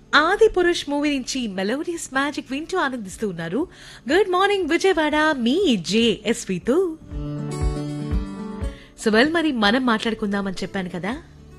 ఆది పురుష్ మూవీ నుంచి melodious magic వింటూ ఆనందిస్తూ ఉన్నారు గుడ్ మార్నింగ్ విజయవాడ మీ జేఎస్వితో సో వెల్ మరి మనం మాట్లాడుకుందామని చెప్పాను కదా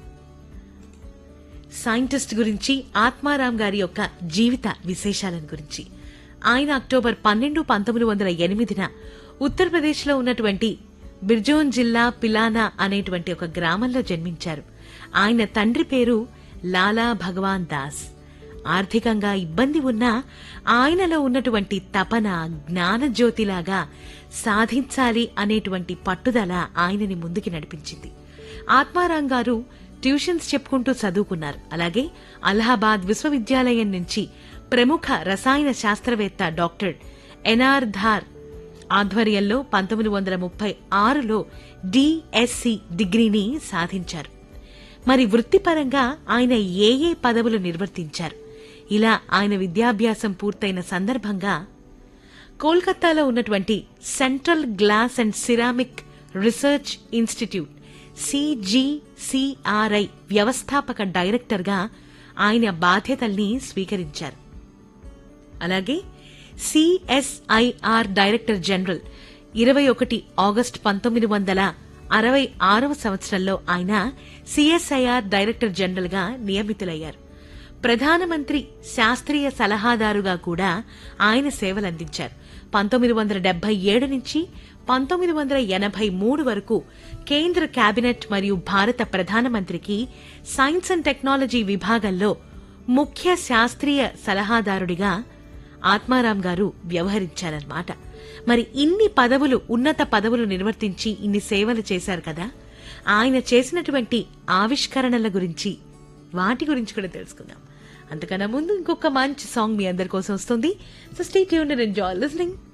సైంటిస్ట్ గురించి ఆత్మారాం గారి యొక్క జీవిత విశేషాలను గురించి ఆయన అక్టోబర్ పన్నెండు పంతొమ్మిది వందల ఎనిమిదిన ఉత్తరప్రదేశ్లో ఉన్నటువంటి బిర్జోన్ జిల్లా పిలానా అనేటువంటి ఒక గ్రామంలో జన్మించారు ఆయన తండ్రి పేరు లాలా భగవాన్ దాస్ ఆర్థికంగా ఇబ్బంది ఉన్నా ఆయనలో ఉన్నటువంటి తపన జ్ఞానజ్యోతిలాగా సాధించాలి అనేటువంటి పట్టుదల ఆయనని ముందుకి నడిపించింది ఆత్మారాం గారు ట్యూషన్స్ చెప్పుకుంటూ చదువుకున్నారు అలాగే అలహాబాద్ విశ్వవిద్యాలయం నుంచి ప్రముఖ రసాయన శాస్త్రవేత్త డాక్టర్ ఎన్ఆర్ ధార్ ఆధ్వర్యంలో పంతొమ్మిది వందల ముప్పై ఆరులో డిఎస్సి డిగ్రీని సాధించారు మరి వృత్తిపరంగా ఆయన ఏ ఏ పదవులు నిర్వర్తించారు ఇలా ఆయన విద్యాభ్యాసం పూర్తయిన సందర్భంగా కోల్కతాలో ఉన్నటువంటి central glass and ceramic research institute CGCRI వ్యవస్థాపక డైరెక్టర్గా ఆయన బాధ్యతల్ని స్వీకరించారు అలాగే సిఎస్ఐఆర్ డైరెక్టర్ జనరల్ ఇరవై ఒకటి ఆగస్టు పంతొమ్మిది వందల అరవై ఆరవ సంవత్సరంలో ఆయన సిఎస్ఐఆర్ డైరెక్టర్ జనరల్ గా నియమితులయ్యారు ప్రధానమంత్రి శాస్త్రీయ సలహాదారుగా కూడా ఆయన సేవలందించారు పంతొమ్మిది వందల డెబ్బై ఏడు నుంచి పంతొమ్మిది వందల ఎనభై మూడు వరకు కేంద్ర కేబినెట్ మరియు భారత ప్రధానమంత్రికి సైన్స్ అండ్ టెక్నాలజీ విభాగంలో ముఖ్య శాస్త్రీయ సలహాదారుడిగా ఆత్మారాం గారు వ్యవహరించారన్నమాట మరి ఇన్ని పదవులు ఉన్నత పదవులు నిర్వర్తించి ఇన్ని సేవలు చేశారు కదా ఆయన చేసినటువంటి ఆవిష్కరణల గురించి వాటి గురించి కూడా తెలుసుకుందాం అంతకన్నా ముందు ఇంకొక మంచి సాంగ్ మీ అందరి కోసం వస్తుంది so stay tune and enjoy listening